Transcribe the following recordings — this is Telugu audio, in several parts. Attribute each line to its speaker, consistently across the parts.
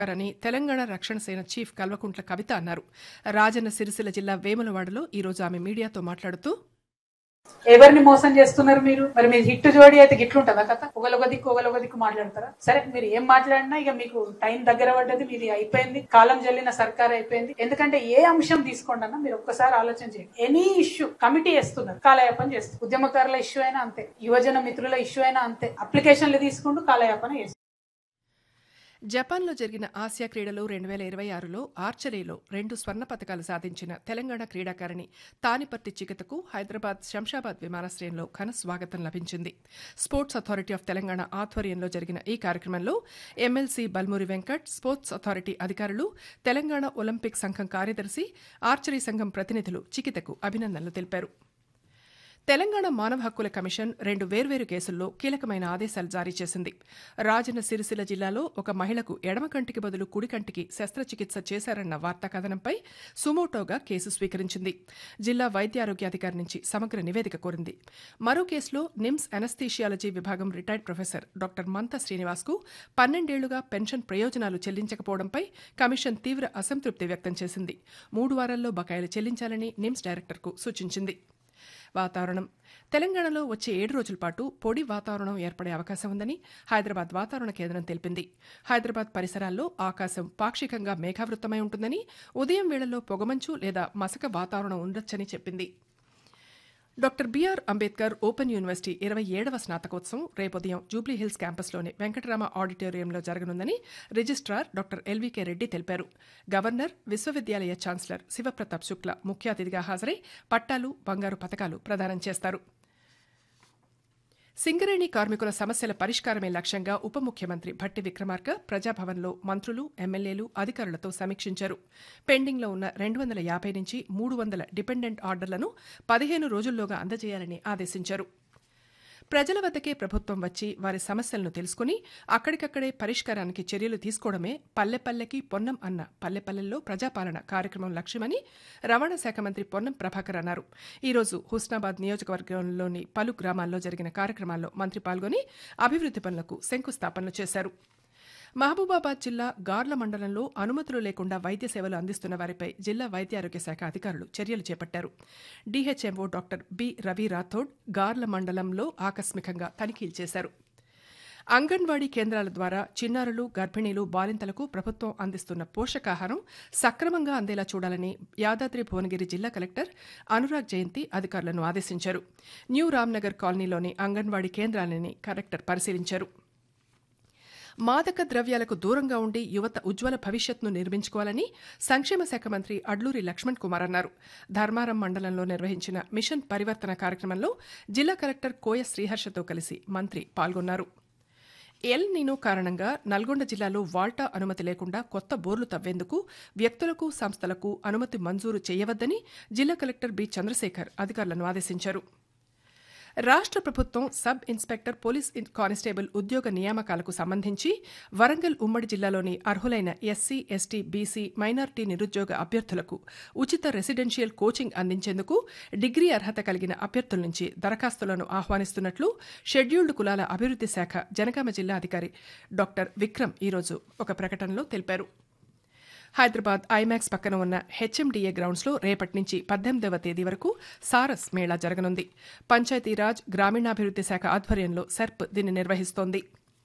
Speaker 1: అని తెలంగాణ రక్షణ సేన చీఫ్ కల్వకుంట్ల కవిత అన్నారు రాజన్న సిరిసిల్ల జిల్లా వేములవాడలో ఈ రోజు ఆమె మీడియాతో మాట్లాడుతూ
Speaker 2: ఎవరిని మోసం చేస్తున్నారు మీరు మరి మీరు హిట్ జోడి అయితే గిట్లుంటదా కథ ఒకలొక దిక్కు ఒకలొక దిక్కు మాట్లాడతారా సరే మీరు ఏం మాట్లాడినా ఇక మీకు టైం దగ్గర పడ్డది మీది అయిపోయింది కాలం జల్లిన సర్కార్ అయిపోయింది ఎందుకంటే ఏ అంశం తీసుకోండి అన్న మీరు ఒక్కసారి ఆలోచన చేయండి ఎనీ ఇష్యూ కమిటీ వేస్తున్నారు కాలయాపన చేస్తారు ఉద్యమకారుల ఇష్యూ అయినా అంతే యువజన మిత్రుల ఇష్యూ అయినా అంతే అప్లికేషన్లు తీసుకుంటూ కాలయాపన చేస్తారు
Speaker 1: జపాన్లో జరిగిన ఆసియా క్రీడలు రెండు వేల ఇరవై ఆరులో ఆర్చరీలో రెండు స్వర్ణ పతకాలు సాధించిన తెలంగాణ క్రీడాకారిణి తానిపర్తి చికితకు హైదరాబాద్ శంషాబాద్ విమానాశ్రయంలో ఘన స్వాగతం లభించింది స్పోర్ట్స్ అథారిటీ ఆఫ్ తెలంగాణ ఆధ్వర్యంలో జరిగిన ఈ కార్యక్రమంలో MLC Balmoori Venkat sports authority అధికారులు తెలంగాణ ఒలింపిక్ సంఘం కార్యదర్శి ఆర్చరీ సంఘం ప్రతినిధులు చికితకు అభినందనలు తెలిపారు తెలంగాణ మానవ హక్కుల కమిషన్ రెండు వేర్వేరు కేసుల్లో కీలకమైన ఆదేశాలు జారీ చేసింది రాజన్న సిరిసిల్ల జిల్లాలో ఒక మహిళకు ఎడమ కంటికి బదులు కుడి కంటికి శస్త్రచికిత్స చేశారన్న వార్తా కథనంపై సుమోటోగా కేసు స్వీకరించింది జిల్లా వైద్యారోగ్యాధికారి నుంచి సమగ్ర నివేదిక కోరింది మరో కేసులో నిమ్స్ అనస్థీషియాలజీ విభాగం రిటైర్డ్ ప్రొఫెసర్ డాక్టర్ మంత శ్రీనివాస్కు పన్నెండేళ్లుగా పెన్షన్ ప్రయోజనాలు చెల్లించకపోవడంపై కమిషన్ తీవ్ర అసంతృప్తి వ్యక్తం చేసింది మూడు వారాల్లో బకాయిలు చెల్లించాలని నిమ్స్ డైరెక్టర్కు సూచించింది వాతావరణం తెలంగాణలో వచ్చే ఏడు రోజుల పాటు పొడి వాతావరణం ఏర్పడే అవకాశం ఉందని హైదరాబాద్ వాతావరణ కేంద్రం తెలిపింది హైదరాబాద్ పరిసరాల్లో ఆకాశం పాక్షికంగా మేఘావృతమై ఉంటుందని ఉదయం వేళల్లో పొగమంచు లేదా మసక వాతావరణం ఉండొచ్చని చెప్పింది doctor B R Ambedkar open university ఇరవై ఏడవ స్నాతకోత్సవం రేపు ఉదయం జూబ్లీహిల్స్ క్యాంపస్లోని వెంకటరామ ఆడిటోరియంలో జరగనుందని రిజిస్ట్రార్ డాక్టర్ ఎల్వీకే రెడ్డి తెలిపారు గవర్నర్ విశ్వవిద్యాలయ ఛాన్సలర్ శివప్రతాప్ శుక్ల ముఖ్య అతిథిగా హాజరై పట్టాలు బంగారు పథకాలు ప్రదానం చేస్తారు సింగరేణి కార్మికుల సమస్యల పరిష్కారమే లక్ష్యంగా ఉప ముఖ్యమంత్రి భట్టి విక్రమార్క ప్రజాభవన్లో మంత్రులు ఎమ్మెల్యేలు అధికారులతో సమీక్షించారు పెండింగ్లో ఉన్న రెండు వందల యాభై నుంచి మూడు వందల డిపెండెంట్ ఆర్డర్లను పదిహేను రోజుల్లోగా అందజేయాలని ఆదేశించారు ప్రజల వద్దకే ప్రభుత్వం వచ్చి వారి సమస్యలను తెలుసుకుని అక్కడికక్కడే పరిష్కారానికి చర్యలు తీసుకోవడమే పల్లెపల్లెకి పొన్నం అన్న పల్లెపల్లెల్లో ప్రజాపాలన కార్యక్రమం లక్ష్యమని రవాణా శాఖ మంత్రి పొన్నం ప్రభాకర్ అన్నారు ఈరోజు హుస్నాబాద్ నియోజకవర్గంలోని పలు గ్రామాల్లో జరిగిన కార్యక్రమాల్లో మంత్రి పాల్గొని అభివృద్ది పనులకు శంకుస్థాపనలు చేశారు మహబూబాబాద్ జిల్లా గార్ల మండలంలో అనుమతులు లేకుండా వైద్య సేవలు అందిస్తున్న వారిపై జిల్లా వైద్యారోగ్య శాఖ అధికారులు చర్యలు చేపట్టారు DHMO doctor B Ravi Rathod Garla మండలంలో ఆకస్మికంగా తనిఖీలు చేశారు అంగన్వాడీ కేంద్రాల ద్వారా చిన్నారులు గర్భిణీలు బాలింతలకు ప్రభుత్వం అందిస్తున్న పోషకాహారం సక్రమంగా అందేలా చూడాలని యాదాద్రి భువనగిరి జిల్లా కలెక్టర్ అనురాగ్ జయంతి అధికారులను ఆదేశించారు న్యూ రామ్నగర్ కాలనీలోని అంగన్వాడీ కేంద్రాలని కలెక్టర్ పరిశీలించారు మాదక ద్రవ్యాలకు దూరంగా ఉండి యువత ఉజ్వల భవిష్యత్తును నిర్మించుకోవాలని సంక్షేమ శాఖ మంత్రి అడ్లూరి లక్ష్మణ్ కుమార్ అన్నారు ధర్మారం మండలంలో నిర్వహించిన మిషన్ పరివర్తన కార్యక్రమంలో జిల్లా కలెక్టర్ కోయ శ్రీహర్షతో కలిసి మంత్రి పాల్గొన్నారు ఎల్ నినో కారణంగా నల్గొండ జిల్లాలో వాల్టా అనుమతి లేకుండా కొత్త బోర్లు తవ్వేందుకు వ్యక్తులకు సంస్థలకు అనుమతి మంజూరు చేయవద్దని జిల్లా కలెక్టర్ బి చంద్రశేఖర్ అధికారులను ఆదేశించారు రాష్ట్ర ప్రభుత్వం సబ్ ఇన్స్పెక్టర్ పోలీస్ కానిస్టేబుల్ ఉద్యోగ నియామకాలకు సంబంధించి వరంగల్ ఉమ్మడి జిల్లాలోని అర్హులైన ఎస్సీ ఎస్టీ బీసీ మైనార్టీ నిరుద్యోగ అభ్యర్థులకు ఉచిత రెసిడెన్షియల్ కోచింగ్ అందించేందుకు డిగ్రీ అర్హత కలిగిన అభ్యర్థుల నుంచి దరఖాస్తులను ఆహ్వానిస్తున్నట్లు షెడ్యూల్డ్ కులాల అభివృద్ది శాఖ జనగామ జిల్లా అధికారి డాక్టర్ విక్రమ్ ఈరోజు ఒక ప్రకటనలో తెలిపారు హైదరాబాద్ ఐమాక్స్ పక్కన ఉన్న హెచ్ఎండిఏ గ్రౌండ్స్లో రేపటి నుంచి పద్దెనిమిదవ తేదీ వరకు సారస్ మేళా జరగనుంది పంచాయతీరాజ్ గ్రామీణాభివృద్ది శాఖ ఆధ్వర్యంలో సెర్ప్ దీన్ని నిర్వహిస్తోంది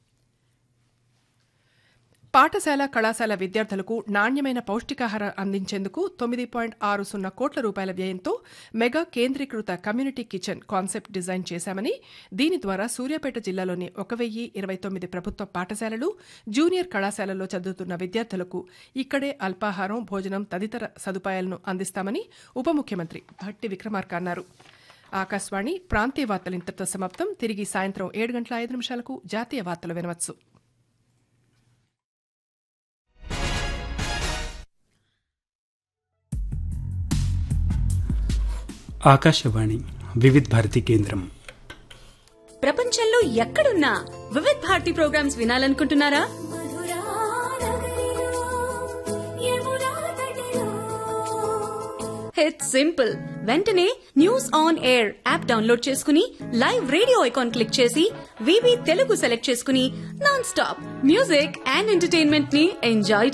Speaker 1: పాఠశాల కళాశాల విద్యార్థులకు నాణ్యమైన పౌష్టికాహారం అందించేందుకు తొమ్మిది పాయింట్ ఆరు సున్నా కోట్ల రూపాయల వ్యయంతో మెగా కేంద్రీకృత కమ్యూనిటీ కిచెన్ కాన్సెప్ట్ డిజైన్ చేశామని దీని ద్వారా సూర్యాపేట జిల్లాలోని ఒక వెయ్యి ఇరవై తొమ్మిది ప్రభుత్వ పాఠశాలలు జూనియర్ కళాశాలల్లో చదువుతున్న విద్యార్థులకు ఇక్కడే అల్పాహారం భోజనం తదితర సదుపాయాలను అందిస్తామని ఉప ముఖ్యమంత్రి భట్టి విక్రమార్క అన్నారు ఆకాశవాణి ప్రాంతీయ వార్తలు ఇంతటితో సమాప్తం తిరిగి సాయంత్రం ఏడు గంటల ఐదు నిమిషాలకు జాతీయ వార్తలు వినవచ్చు
Speaker 3: ఆకాశవాణి వివిధ్ భారతి కేంద్రం
Speaker 4: ప్రపంచంలో ఎక్కడున్నా వివిధ్ భారతి ప్రోగ్రామ్స్ వినాలనుకుంటున్నారా ఇట్స్ సింపుల్ వెంటనే news on air app download చేసుకుని లైవ్ రేడియో ఐకాన్ క్లిక్ చేసి వివి తెలుగు సెలెక్ట్ చేసుకుని non stop music and entertainment ని ఎంజాయ్